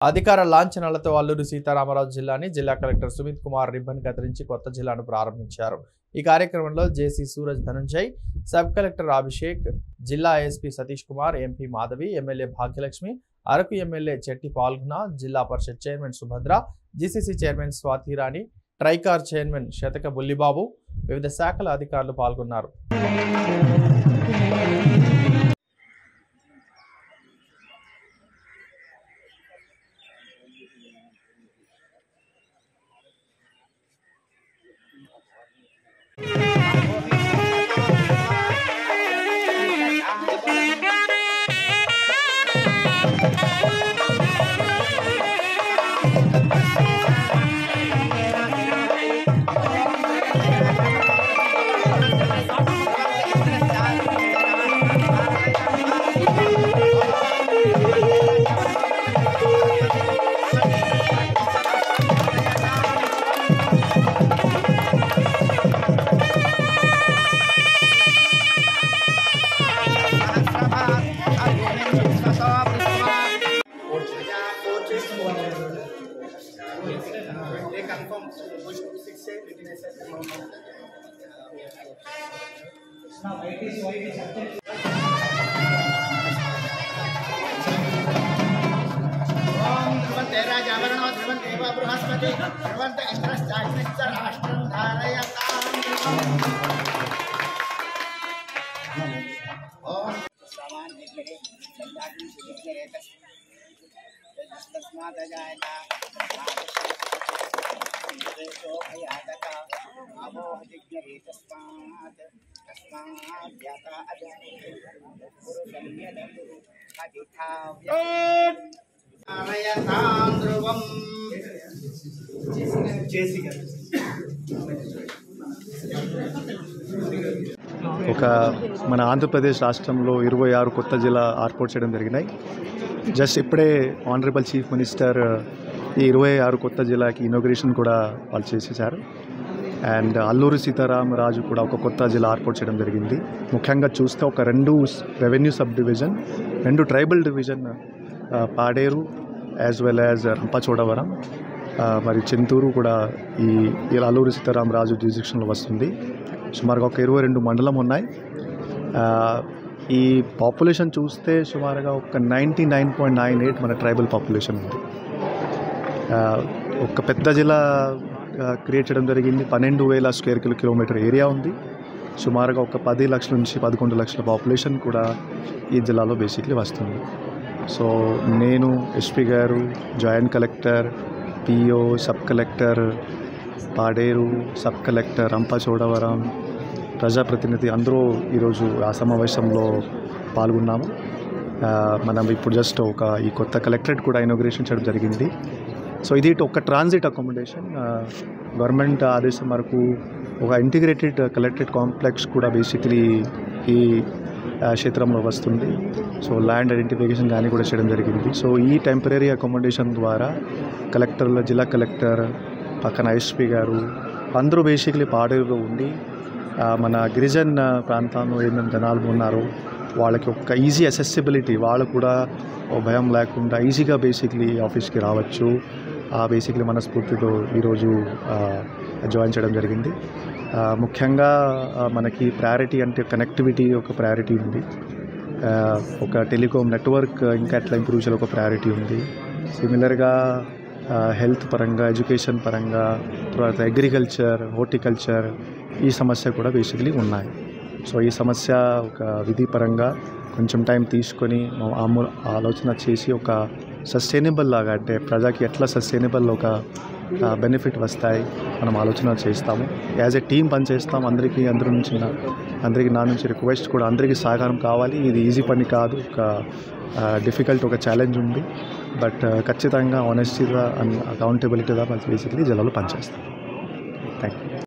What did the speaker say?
అధికార లాంఛనాలతో అల్లూరి సీతారామరాజు జిల్లాని జిల్లా కలెక్టర్ సుమిత్ కుమార్ రిబ్బన్ కత్తిరించి కొత్త జిల్లాను ప్రారంభించారు ఈ కార్యక్రమంలో JC Suraj Dhanunjay sub collector Abhishek జిల్లా SP Satish Kumar MP Madhavi MLA Bhagyalakshmi Araku MLA Chetti పాల్గొన Zilla Parishad chairman Subhadra GCC chairman Swathirani TRICOR chairman Sathaka Bullibabu వివిధ శాఖల అధికారులు పాల్గొన్నారు ధ్రువంతే రాజావరణో ధ్రువంతేవ బృహస్పతి ధ్రువంత ఇంద్రశ్చాగ్నిశ్చ రాష్ట్రం ధారయతాం ఓం ధారయతాం ధ్రువం ఒక మన ఆంధ్రప్రదేశ్ రాష్ట్రంలో ఇరవై ఆరు కొత్త జిల్లా ఏర్పాటు చేయడం జరిగినాయి జస్ట్ ఇప్పుడే ఆనరబుల్ చీఫ్ మినిస్టర్ ఈ ఇరవై ఆరు కొత్త జిల్లాకి ఇనాగ్రేషన్ కూడా వాళ్ళు చేసేసారు అండ్ అల్లూరి సీతారామరాజు కూడా ఒక కొత్త జిల్లా ఏర్పాటు చేయడం జరిగింది ముఖ్యంగా చూస్తే ఒక రెండు రెవెన్యూ సబ్ డివిజన్ రెండు ట్రైబల్ డివిజన్ ఆ, Paderu as well as Rampachodavaram ఆ, మరి చింతూరు కూడా ఈ ఈ అల్లూరి సీతారామరాజు జ్యూరిడిక్షన్లో వస్తుంది సుమారుగా ఒక ఇరవై రెండు మండలం ఉన్నాయి ఆ, ఈ పాపులేషన్ చూస్తే సుమారుగా ఒక ninety nine point nine eight మన ట్రైబల్ పాపులేషన్ ఉంది ఆ, ఒక పెద్ద జిల్లా క్రియేట్ చేయడం జరిగింది పన్నెండు వేల స్క్వేర్ కిలో కిలోమీటర్ ఏరియా ఉంది సుమారుగా ఒక పది లక్షల నుంచి పదకొండు లక్షల పాపులేషన్ కూడా ఈ జిల్లాలో బేసిక్లీ వస్తుంది సో నేను ఎస్పీ గారు joint collector PO sub collector Paderu sub collector Rampachodavaram ప్రజాప్రతినిధి అందరూ ఈరోజు ఆ సమావేశంలో పాల్గొన్నాము ఆ, మనం ఇప్పుడు జస్ట్ ఒక ఈ కొత్త కలెక్టరేట్ కూడా ఇనాగ్రేషన్ చేయడం జరిగింది సో ఇది ఒక ట్రాన్సిట్ అకామిడేషన్ గవర్నమెంట్ ఆదేశం వరకు ఒక ఇంటిగ్రేటెడ్ కలెక్టరేట్ కాంప్లెక్స్ కూడా బేసిక్లీ ఈ ఆ, క్షేత్రంలో వస్తుంది సో ల్యాండ్ ఐడెంటిఫికేషన్ కానీ కూడా చేయడం జరిగింది సో ఈ టెంపరీ అకామిడేషన్ ద్వారా కలెక్టర్ల జిల్లా కలెక్టర్ పక్కన ఎస్పీ గారు అందరూ బేసిక్లీ పాడేరులో ఉండి ఆ, మన గిరిజన్ ప్రాంతాల్లో ఏమేమి జనాలు ఉన్నారో వాళ్ళకి ఒక ఈజీ అసెసిబిలిటీ వాళ్ళు కూడా ఓ భయం లేకుండా ఈజీగా బేసిక్లీ ఆఫీస్కి రావచ్చు ఆ బేసిక్లీ మనస్ఫూర్తితో ఈరోజు ఆ, జాయిన్ చేయడం జరిగింది ఆ, ముఖ్యంగా ఆ, మనకి ప్రయారిటీ అంటే కనెక్టివిటీ ఒక ప్రయారిటీ ఉంది ఆ, ఒక టెలికాం నెట్వర్క్ ఇంకా ఎట్లా ఇంప్రూవ్ చేయాలి ఒక ప్రయారిటీ ఉంది సిమిలర్గా హెల్త్ పరంగా ఎడ్యుకేషన్ పరంగా తర్వాత అగ్రికల్చర్ హార్టికల్చర్ ఈ సమస్య కూడా బేసికలీ ఉన్నాయి సో ఈ సమస్య ఒక విధి పరంగా కొంచెం టైం తీసుకొని మా- ఆమూ ఆలోచన చేసి ఒక సస్టైనబుల్ లాగా అంటే ప్రజాకి ఎట్లా సస్టైనబుల్ ఒక బెనిఫిట్ వస్తాయి మనం ఆలోచన చేస్తాము యాజ్ ఎ టీం పనిచేస్తాం అందరికీ అందరి నుంచి నా- అందరికీ నా నుంచి రిక్వెస్ట్ కూడా అందరికీ సహకారం కావాలి ఇది ఈజీ పని కాదు ఒక డిఫికల్ట్ ఒక ఛాలెంజ్ ఉంది బట్ ఖచ్చితంగా ఆనెస్టీగా అండ్ అకౌంటబిలిటీగా బేసిక్లీ జిల్లాలో పనిచేస్తాం థ్యాంక్ యూ